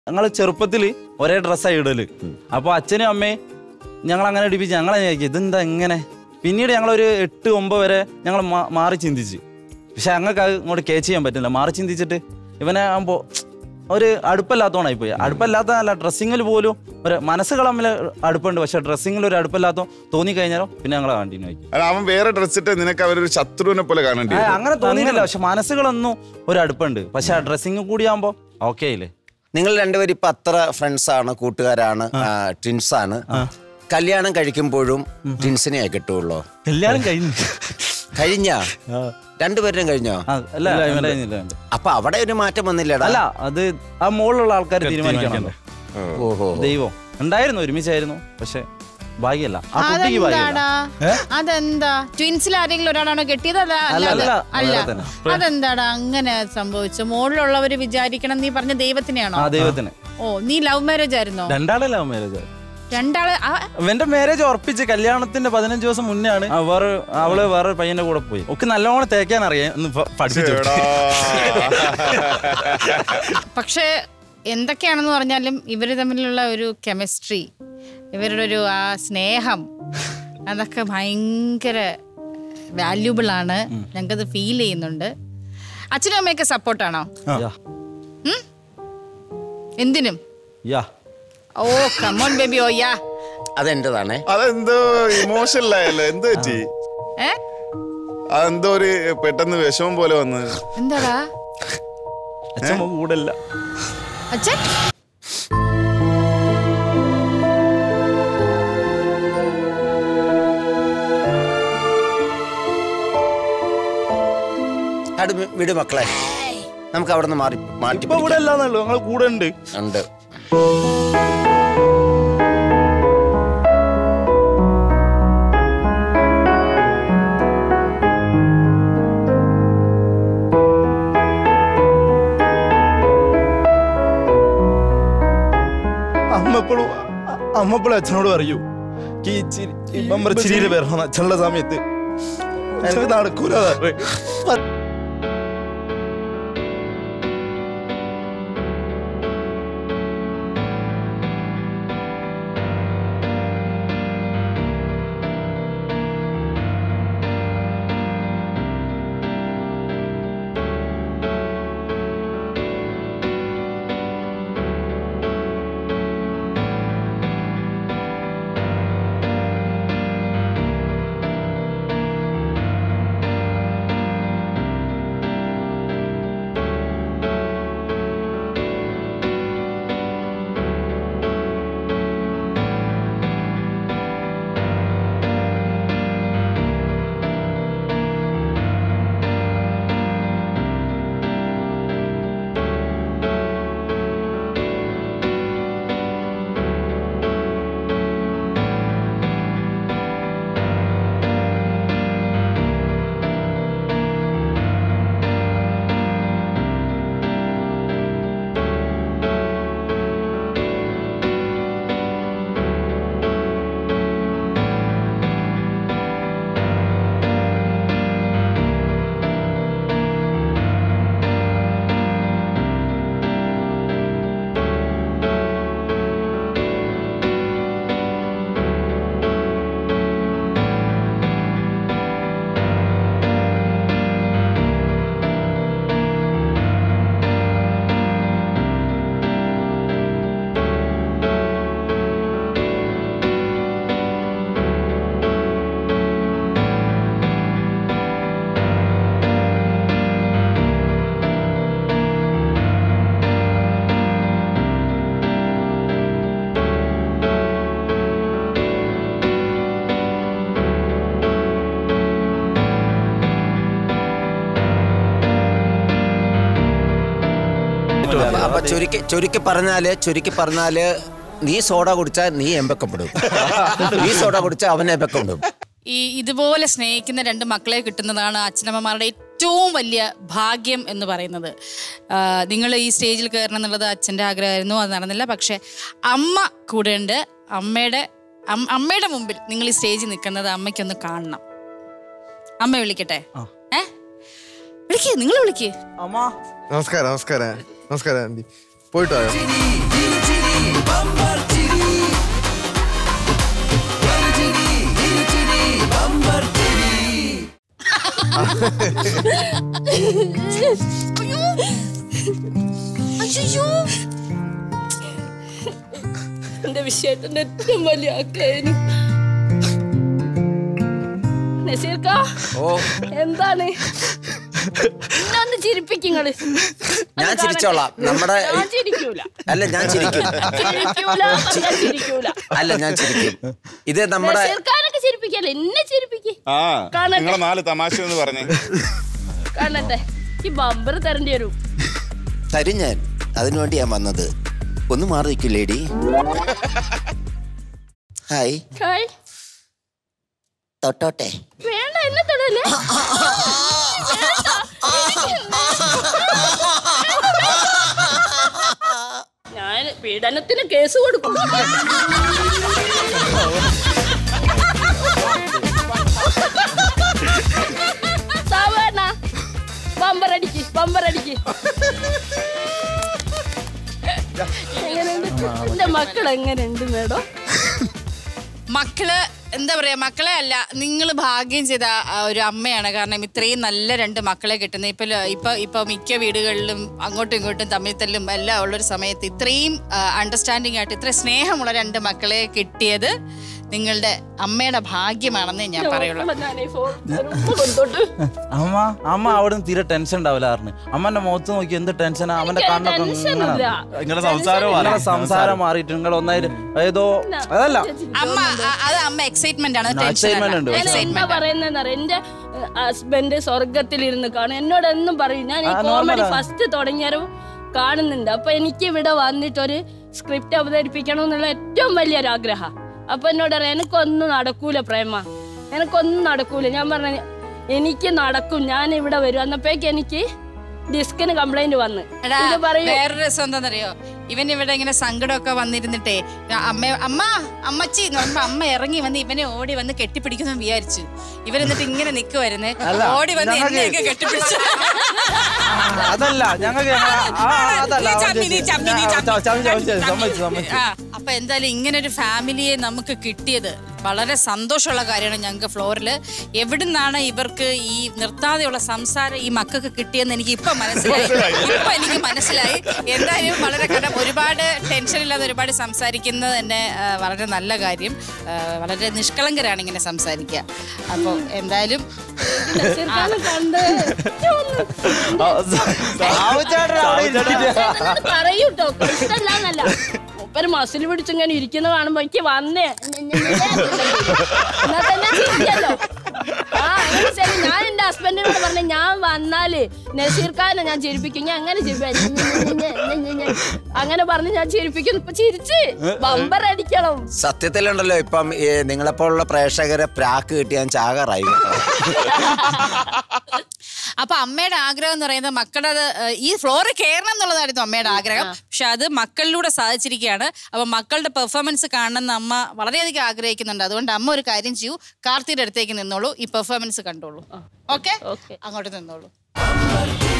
ഞങ്ങൾ ചെറുപ്പത്തിൽ ഒരേ ഡ്രസ്സായി ഇടല് അപ്പോൾ അച്ഛനും അമ്മയും ഞങ്ങൾ അങ്ങനെ ഇടിപ്പിച്ച് ഞങ്ങളെ ചോദിക്കും ഇതെന്താ ഇങ്ങനെ പിന്നീട് ഞങ്ങളൊരു എട്ട് ഒമ്പത് വരെ ഞങ്ങൾ മാറി ചിന്തിച്ച് പക്ഷെ ഞങ്ങൾക്ക് അത് ഇങ്ങോട്ട് കേച്ച് ചെയ്യാൻ പറ്റില്ല മാറി ചിന്തിച്ചിട്ട് ഇവനെ ആകുമ്പോൾ ഒരു അടുപ്പല്ലാത്തവണായി പോയി അടുപ്പല്ലാത്തതല്ല ഡ്രസ്സിങ്ങിൽ പോലും ഒരു മനസ്സുകൾ തമ്മിൽ അടുപ്പുണ്ട് പക്ഷെ ഡ്രസ്സിങ്ങിൽ ഒരു അടുപ്പല്ലാത്ത തോന്നിക്കഴിഞ്ഞാലോ പിന്നെ ഞങ്ങളെ കണ്ടിന്യൂ ആയി അല്ല അവൻ വേറെ ഡ്രസ് ഇട്ട് നിനക്ക് അവരൊരു ശത്രുവിനെ പോലെ കാണേണ്ടി ആ, വരും. അങ്ങനെ തോന്നിയില്ല പക്ഷെ മനസ്സുകളൊന്നും ഒരു അടുപ്പുണ്ട് പക്ഷെ ആ ഡ്രസ്സിങ് കൂടി ആകുമ്പോൾ ഓക്കെ ഇല്ലേ നിങ്ങൾ രണ്ടുപേരും ഇപ്പൊ അത്ര ഫ്രണ്ട്സ് ആണ് കൂട്ടുകാരാണ് ട്വിൻസ് ആണ് കല്യാണം കഴിക്കുമ്പോഴും ട്വിൻസിനെ കിട്ടുള്ളൂ എല്ലാരും കഴിഞ്ഞു കഴിഞ്ഞ രണ്ടുപേരും കഴിഞ്ഞോ ആ, അല്ല ഇവന്റെ കഴിഞ്ഞില്ല, ഇവന്റെ. അപ്പൊ അവിടെ ഒരു മാറ്റം വന്നില്ലടാ അല്ല അത് ആ മുകളിലുള്ള ആൾക്കാർ തീരുമാനിക്കണല്ലോ ഓഹോ ദൈവം ഉണ്ടായിരുന്നു ഒരുമിച്ചായിരുന്നു പക്ഷെ ഭാഗ്യല്ല ആ കുട്ടിക്ക് ഭാഗ്യല്ല അതെന്താടാ അതെന്താ ട്വിൻസിൽ ആരെങ്കിലും ഒരാളാണോ കെട്ടിയത് അല്ല അല്ല, അല്ലാതെ? അല്ല, അല്ല വേറെ തന്നെ. അതെന്താടാ അങ്ങനെ സംഭവിച്ചു മുകളിലുള്ളവര് വിചാരിക്കണം നീ പറഞ്ഞ ദൈവത്തിനെയാണോ ആ ദൈവത്തിന് ഓ നീ ലവ് മാരേജ് ആയിരുന്നോ രണ്ടാളല്ല മാരേജ് രണ്ടാള് ആ, ഇവന്റെ മാരേജ് ഉറപ്പിച്ച് കല്യാണത്തിന്റെ പതിനഞ്ച് ദിവസം മുന്നേ ആണ് ആ വേറെ അവള് വേറെ പയ്യന്റെ കൂടെ പോയി ഒക്കെ നല്ലോണം തേക്കാൻ അറിയാം ഒന്ന് പ- പഠിപ്പിച്ചു എടാ. പക്ഷേ എന്തൊക്കെയാണെന്ന് പറഞ്ഞാലും ഇവര് തമ്മിലുള്ള ഒരു കെമിസ്ട്രി ഇവരുടെ ഒരു ആ സ്നേഹം അതൊക്കെ ഭയങ്കര വാല്യൂബിൾ ആണ് ഞങ്ങൾക്കത് ഫീൽ ചെയ്യുന്നുണ്ട് അച്ഛനും അമ്മയൊക്കെ സപ്പോർട്ടാണോ യാ. എന്തിനും യാ ഓ കമോൺ ബേബി ഓ യാ അതെന്റേതാണേ അതെന്തോ ഇമോഷണൽ ആയല്ലോ എന്ത് പറ്റി ഏ അതെന്തോ ഒരു പെട്ടെന്ന് വിഷമം പോലെ വന്ന് എന്താടാ അച്ഛൻ കൂടല്ല അച്ഛൻ അടു വിട് മക്കളെ നമുക്ക് അവിടെ നിന്ന് മാറി മാറ്റി ഇപ്പൊ ഇവിടെ അല്ലാന്നുള്ളൂ ഞങ്ങൾ കൂടെ ഉണ്ട് ഉണ്ട് അമ്മ എപ്പോഴും അമ്മ എപ്പോഴും അച്ഛനോട് പറയൂ ഈ ചിരി ഈ ബമ്പർ ചിരിയിൽ വരണം അച്ഛനുള്ള സമയത്ത് എനിക്ക് നടക്കൂല അത്. അപ്പൊ- അപ്പൊ ചുരുക്കി ചുരുക്കി പറഞ്ഞാല് ചുരുക്കി പറഞ്ഞാല് നീ സോഡ കുടിച്ചാൽ നീ എമ്പക്കപ്പെടും നീ സോഡ കുടിച്ചാൽ അവൻ എമ്പക്കപ്പെടും ഈ ഇതുപോലെ സ്നേഹിക്കുന്ന രണ്ട് മക്കളെ കിട്ടുന്നതാണ് അച്ഛനമ്മമാരുടെ ഏറ്റവും വലിയ ഭാഗ്യം എന്ന് പറയുന്നത് നിങ്ങൾ ഈ സ്റ്റേജിൽ കയറണം എന്നുള്ളത് അച്ഛൻ്റെ ആഗ്രഹമായിരുന്നു അത് നടന്നില്ല പക്ഷെ അമ്മ കൂടെ ഉണ്ട് അമ്മയുടെ അം- അമ്മയുടെ മുമ്പിൽ നിങ്ങൾ ഈ സ്റ്റേജിൽ നിൽക്കുന്നത് അമ്മയ്ക്കൊന്ന് കാണണം അമ്മ വിളിക്കട്ടെ ഏ വിളിക്കേ നിങ്ങൾ വിളിക്കേ അമ്മ നമസ്കാരം നമസ്കാരം നമസ്കാരം ആൻറ്റി പോയിട്ട് വായോ എന്റെ വിഷയത്തിന്റെ ഏറ്റവും വലിയ ആഗ്രഹം നസീർക്ക ഓ എന്താണ് എന്നെ ഒന്ന് ചിരിപ്പിക്കുങ്ങള് ഞാൻ ചിരിച്ചോളാം നമ്മുടെ ഞാൻ ചിരിക്കൂല അല്ല ഞാൻ ചിരിക്കും ചിരിക്കൂല ഞാൻ ചിരിക്കൂല അല്ല ഞാൻ ചിരിക്കും ഇത് നമ്മുടെ നസീർക്കാനൊക്കെ ചിരിപ്പിക്കല്ലേ എന്നെ ചിരിപ്പിക്ക് ആ കാണട്ടെ. നിങ്ങളെ നാല് തമാശ എന്ന് പറഞ്ഞേ കാണട്ടെ ഈ ബമ്പർ തരേണ്ടി വരും തരും ഞാൻ അതിനുവേണ്ടി ഞാൻ വന്നത് ഒന്ന് മാറി നിൽക്കും ലേഡി ഹായ് ഹായ് തൊട്ടോട്ടെ വേണ്ട എന്നെ തൊടല്ലേ ഞാൻ പീഡനത്തിന് കേസ് കൊടുക്കും സാധാരണ ബമ്പറടിക്ക് ബമ്പറടിക്ക് എങ്ങനെയുണ്ട് എന്റെ മക്കൾ എങ്ങനെയുണ്ട് മേഡം മക്കള് എന്താ പറയാ മക്കളെ അല്ല നിങ്ങൾ ഭാഗ്യം ചെയ്ത ആ ഒരു അമ്മയാണ് കാരണം ഇത്രയും നല്ല രണ്ട് മക്കളെ കിട്ടുന്നത് ഇപ്പൊ ല- ഇപ്പൊ ഇപ്പൊ മിക്ക വീടുകളിലും അങ്ങോട്ടും ഇങ്ങോട്ടും തമ്മിൽ തല്ലും എല്ലാം ഉള്ളൊരു സമയത്ത് ഇത്രയും അണ്ടർസ്റ്റാൻഡിങ് ആയിട്ട് ഇത്ര സ്നേഹമുള്ള രണ്ട് മക്കളെ കിട്ടിയത് നിങ്ങളുടെ അമ്മയുടെ ഭാഗ്യമാണെന്നേ ഞാൻ പറയുള്ളൂ ഞാനേ ഫോൺ കൊണ്ടോട്ട് അമ്മ അമ്മ അവിടെ നിന്ന് തീരെ ടെൻഷൻ ഉണ്ടാവില്ല പറഞ്ഞു അമ്മന്റെ മുഖത്ത് നോക്കി എന്ത് ടെൻഷനാ അവന്റെ എനിക്ക് കണ്ണൊക്കെ ടെൻഷൻ ഇങ്ങനെ ഇല്ല. നിങ്ങളുടെ സംസാരം നിങ്ങളെ സംസാരം മാറിയിട്ട് നിങ്ങൾ ഒന്നായിട്ട് ഏതോ അതല്ല അമ്മ ആ- അത് അമ്മ എക്സൈറ്റ്മെന്റ് ആണ് ആ, excitement ഉണ്ട്. ഞാൻ എന്താ പറയുന്നതെന്നറിയ എന്റെ ഹസ്ബൻഡ് സ്വർഗത്തിലിരുന്ന് കാണും എന്നോട് എന്നും പറയും ഞാൻ ഈ ആ, കോമഡി normal ആ. ഫസ്റ്റ് തുടങ്ങിയാലും കാണുന്നുണ്ട് അപ്പൊ എനിക്ക് ഇവിടെ വന്നിട്ടൊരു സ്ക്രിപ്റ്റ് അവതരിപ്പിക്കണം എന്നുള്ള ഏറ്റവും വലിയൊരു ആഗ്രഹം അപ്പൊ എന്നോട് പറയാം എനിക്കൊന്നും നടക്കൂല പ്രേമ എനിക്കൊന്നും നടക്കൂല ഞാൻ പറഞ്ഞ എനിക്ക് നടക്കും ഞാൻ ഇവിടെ വരും അന്നപ്പോഴേക്ക് എനിക്ക് ഡിസ്കിന് കംപ്ലൈന്റ് വന്ന് എടാ ഇത് പറയൂ വേറൊരു രസം എന്താണെന്നറിയോ ഇവൻ ഇവിടെ ഇങ്ങനെ സങ്കടമൊക്കെ വന്നിരുന്നിട്ടേ അമ്മ അമ്മ അമ്മച്ചി എന്ന് പറയുമ്പോ അമ്മ ഇറങ്ങി വന്ന് ഇവനെ ഓടി വന്ന് കെട്ടിപ്പിടിക്കുന്നു വിചാരിച്ചു ഇവൻ എന്നിട്ട് ഇങ്ങനെ നിക്കുവായിരുന്നേ അല്ല, ഓടി വന്ന് ഞങ്ങൾക്ക് എന്നെയൊക്കെ കെട്ടിപ്പിടിച്ചു അതല്ല ഞങ്ങൾക്ക് ഞങ്ങ- ആ, അതല്ല നീ അവൻ ചമ്മി, നീ ചേച്ചി. ചമ്മി, നീ ആ, ചമ്മി. ചമ്മി, ചമ്മി, ചമ്മി, സമ്മതിച്ചു സമ്മതിച്ചു ആ, അപ്പൊ എന്തായാലും ഇങ്ങനെ ഒരു ഫാമിലിയെ നമുക്ക് കിട്ടിയത് വളരെ സന്തോഷമുള്ള കാര്യമാണ് ഞങ്ങൾക്ക് ഫ്ലോറിൽ എവിടുന്നാണ് ഇവർക്ക് ഈ നിർത്താതെയുള്ള സംസാരം ഈ മക്കൾക്ക് കിട്ടിയെന്ന് എനിക്ക് ഇപ്പൊ മനസ്സിലായി ഇപ്പൊ എനിക്ക് മനസ്സിലായി എന്തായാലും വളരെ കാരണം ഒരുപാട് ടെൻഷൻ ഇല്ലാതെ ഒരുപാട് സംസാരിക്കുന്നത് തന്നെ ആ, വളരെ നല്ല കാര്യം ആ, വളരെ നിഷ്കളങ്കരാണ് ഇങ്ങനെ സംസാരിക്കുക അപ്പോൾ എന്തായാലും നസീർക്കാനെ കണ്ട് ആ, സാവുചേട്ടൻ അവിടെ ഇരിക്കില്ല. എന്നോട് പറയൂട്ടോ ഇഷ്ടല്ലാന്നല്ല മൂപ്പര് മസിൽ പിടിച്ചിങ്ങനെ ഇരിക്കുന്ന കാണുമ്പോ എനിക്ക് വന്നേ എന്നാ തന്നെ ചിരിക്കല്ലോ ആ അങ്ങനെ ശരി ഞാൻ എന്റെ ഹസ്ബൻഡിനോട് പറഞ്ഞു ഞാൻ വന്നാല് നസീർ ഖാനെ ഞാൻ ചിരിപ്പിക്കും ഞാൻ അങ്ങനെ ചിരിപ്പിക്കും അങ്ങനെ പറഞ്ഞ് ഞാൻ ചിരിപ്പിക്കും ഇപ്പൊ ചിരിച്ച് ബമ്പർ അടിക്കണം സത്യത്തിലുണ്ടല്ലോ ഇപ്പം ഈ നിങ്ങളെപ്പോലുള്ള പ്രേക്ഷകരെ പ്രാക്ക് കിട്ടി ഞാൻ ചാകാറായി കേട്ടോ. അപ്പൊ അമ്മയുടെ ആഗ്രഹം എന്ന് പറയുന്നത് മക്കളുടെ ഏഹ്, ഈ ഫ്ലോറിൽ കയറണം എന്നുള്ളതായിരുന്നു അമ്മയുടെ ആഗ്രഹം പക്ഷെ അത് മക്കളിലൂടെ സാധിച്ചിരിക്കുകയാണ് അപ്പൊ മക്കളുടെ പെർഫോമൻസ് കാണണമെന്ന് അമ്മ വളരെയധികം ആഗ്രഹിക്കുന്നുണ്ട് അതുകൊണ്ട് അമ്മ ഒരു കാര്യം ചെയ്യൂ കാർത്തിയുടെ അടുത്തേക്ക് നിന്നോളൂ ഈ പെർഫോമൻസ് കണ്ടോളൂ ഓക്കെ ഓക്കെ അങ്ങോട്ട് നിന്നോളൂ